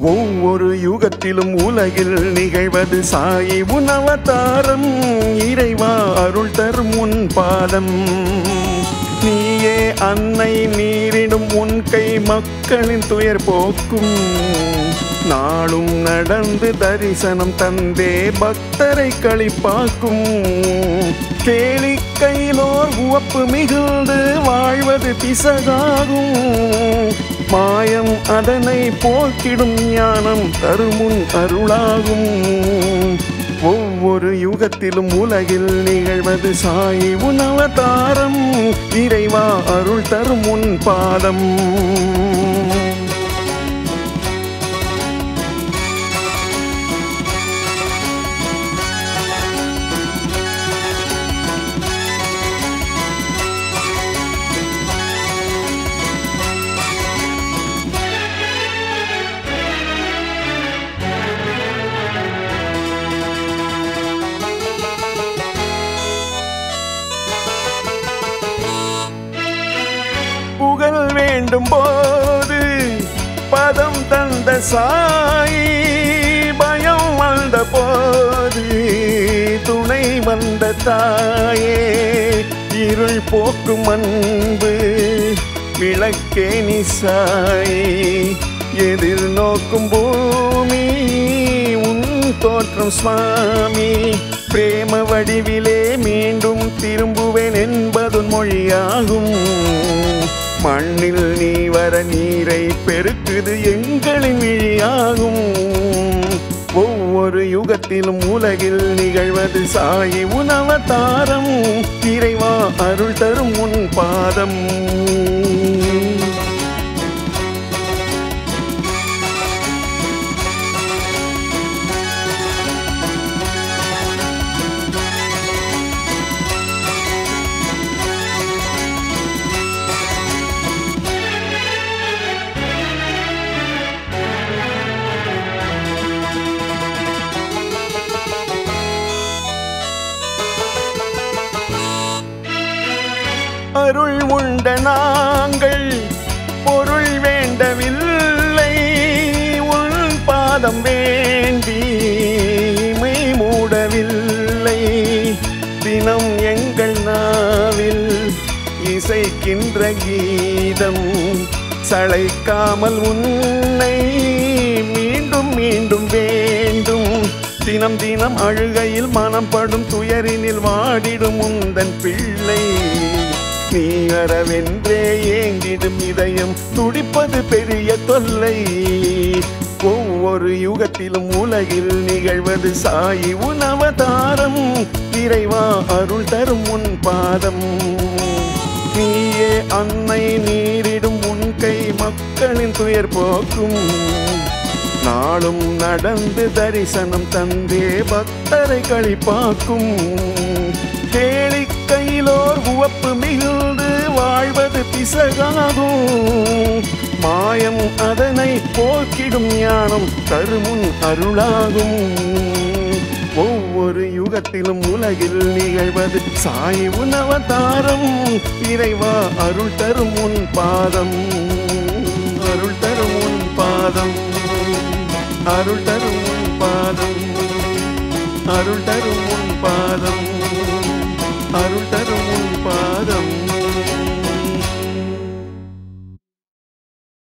ஒவ்வொரு யுகத்திலும் உலகில் நிகழ்வது சாயி உணவதாரம் இறைவா அருள் தரும் உன் பாதம் நீயே அன்னை நீரிடும் உன் கை மக்களின் துயர் போக்கும் நாளும் நடந்து தரிசனம் தந்தே பக்தரை களிப்பாக்கும் கேளிக்கையிலோர் உவப்பு மிகுந்து வாழ்வது பிசகாகும் மாயம் அதனை போக்கிடும் ஞானம் தருமுன் அருளாகும் ஒவ்வொரு யுகத்திலும் உலகில் நிகழ்வது சாயி உணவதாரம் இறைவா அருள் தரும் உன் பாதம் புகழ் வேண்டும் போது பதம் தந்த சாயி பயம் வந்த போது துணை வந்த தாயே இருள் போக்கும் அன்பு விளக்கே நிசாய் எதிர் நோக்கும் பூமி உன் தோற்றம் சுவாமி பிரேம வடிவிலே மீண்டும் திரும்புவேன் என்பதுன் மொழியாகும் மண்ணில் நீ வர நீரை பெருக்குது எங்களின் விழியாகும் ஒவ்வொரு யுகத்திலும் உலகில் நிகழ்வது சாயி உணவதாரம் இறைவா அருள் தரும் உன் பாதம் அருள் உண்ட நாங்கள் பொருள் வேண்டவில்லை உன் பாதம் வேண்டி மை மூடவில்லை தினம் எங்கள் நாவில் இசைக்கின்ற கீதம் சளைக்காமல் உன்னை மீண்டும் மீண்டும் வேண்டும் தினம் தினம் அழுகையில் மனம் படும் துயரினில் வாடிடும் உந்தன் பிள்ளை நீ அறவென்றே ஏங்கிடும் இதயம் துடிப்பது பெரிய தொல்லை ஒவ்வொரு யுகத்திலும் உலகில் நிகழ்வது சாயி உணவதாரம் இறைவா அருள் தரும் உன் பாதம் நீயே அன்னை நீரிடும் உன் கை மக்களின் துயர் போக்கும் நாளும் நடந்து தரிசனம் தந்தே பக்தரை களிப்பாக்கும் கேளிக்கையிலோர் உவப்பு மிகுந்து வாழ்வது பிசகாகும் மாயம் அதனை போக்கிடும் ஞானம் தருமுன் அருளாகும் ஒவ்வொரு யுகத்திலும் உலகில் நிகழ்வது சாய் உணவதாரம் இறைவா அருள் தரும் உன் பாதம் அருள் தரும் உன் பாதம் அருள் தரும் உன் பாதம் அருள் தரும் உன் பாதம் அருள் தரும் உன் பாதம்